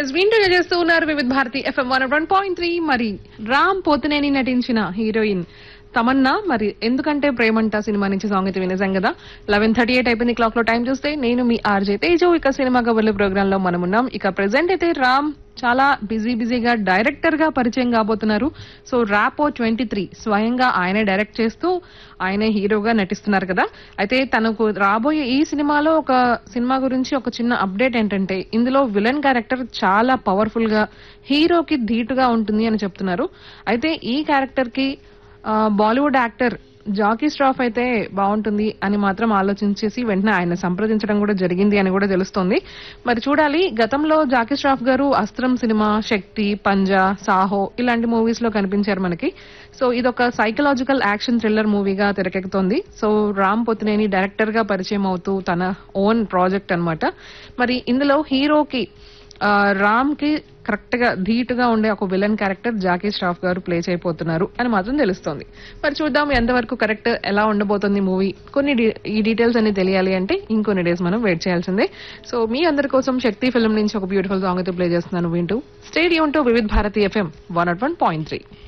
yes వింటూ చేస్తూ ఉన్నారు Vividh Bharati FM one one point three మరి రామ్ పోతినేని నటించిన హీరోయిన్ తమన్నా మరి ఎందుకంటే ప్రేమంట సినిమా నుంచి సాంగ్ అయితే వినేసాం కదా లెవెన్ థర్టీ ఎయిట్ అయిపోయింది క్లాక్ లో టైం చూస్తే నేను మీ ఆర్జే తేజు ఇక సినిమా కబుర్ల ప్రోగ్రామ్ లో మనం ఉన్నాం ఇక ప్రెసెంట్ అయితే రామ్ చాలా బిజీ బిజీగా డైరెక్టర్ గా పరిచయం కాబోతున్నారు సో ర్యాపో ట్వంటీ త్రీ స్వయంగా ఆయనే డైరెక్ట్ చేస్తూ ఆయనే హీరోగా నటిస్తున్నారు కదా అయితే తనకు రాబోయే ఈ సినిమాలో ఒక సినిమా గురించి ఒక చిన్న అప్డేట్ ఏంటంటే ఇందులో విలన్ క్యారెక్టర్ చాలా పవర్ఫుల్ గా హీరోకి ధీటుగా ఉంటుంది అని చెప్తున్నారు అయితే ఈ క్యారెక్టర్ కి ఆ, బాలీవుడ్ యాక్టర్ జాకీ ష్రాఫ్ అయితే బాగుంటుంది అని మాత్రం ఆలోచించేసి వెంటనే ఆయన సంప్రదించడం కూడా జరిగింది అని కూడా తెలుస్తోంది మరి చూడాలి గతంలో జాకీ ష్రాఫ్ గారు అస్త్రం సినిమా శక్తి పంజా సాహో ఇలాంటి మూవీస్ లో కనిపించారు మనకి సో ఇదొక సైకలాజికల్ యాక్షన్ థ్రిల్లర్ మూవీగా తెరకెక్కుతోంది సో రామ్ పొత్తినేని డైరెక్టర్ గా పరిచయం అవుతూ తన ఓన్ ప్రాజెక్ట్ అన్నమాట మరి ఇందులో హీరోకి ఆ, రామ్ కి కరెక్ట్ గా ధీటుగా ఉండే ఒక విలన్ క్యారెక్టర్ జాకీ ష్రాఫ్ గారు ప్లే చేయబోతున్నారు అని మాత్రం తెలుస్తోంది మరి చూద్దాం ఎంతవరకు కరెక్ట్ ఎలా ఉండబోతుంది మూవీ కొన్ని డీ- ఈ డీటెయిల్స్ అన్ని తెలియాలి అంటే ఇంకొన్ని డేస్ మనం వెయిట్ చేయాల్సిందే సో మీ అందరి కోసం శక్తి ఫిల్మ్ నుంచి ఒక బ్యూటిఫుల్ సాంగ్ అయితే ప్లే చేస్తున్నాను వింటూ stadium to Vividh Bharati FM one nought one point three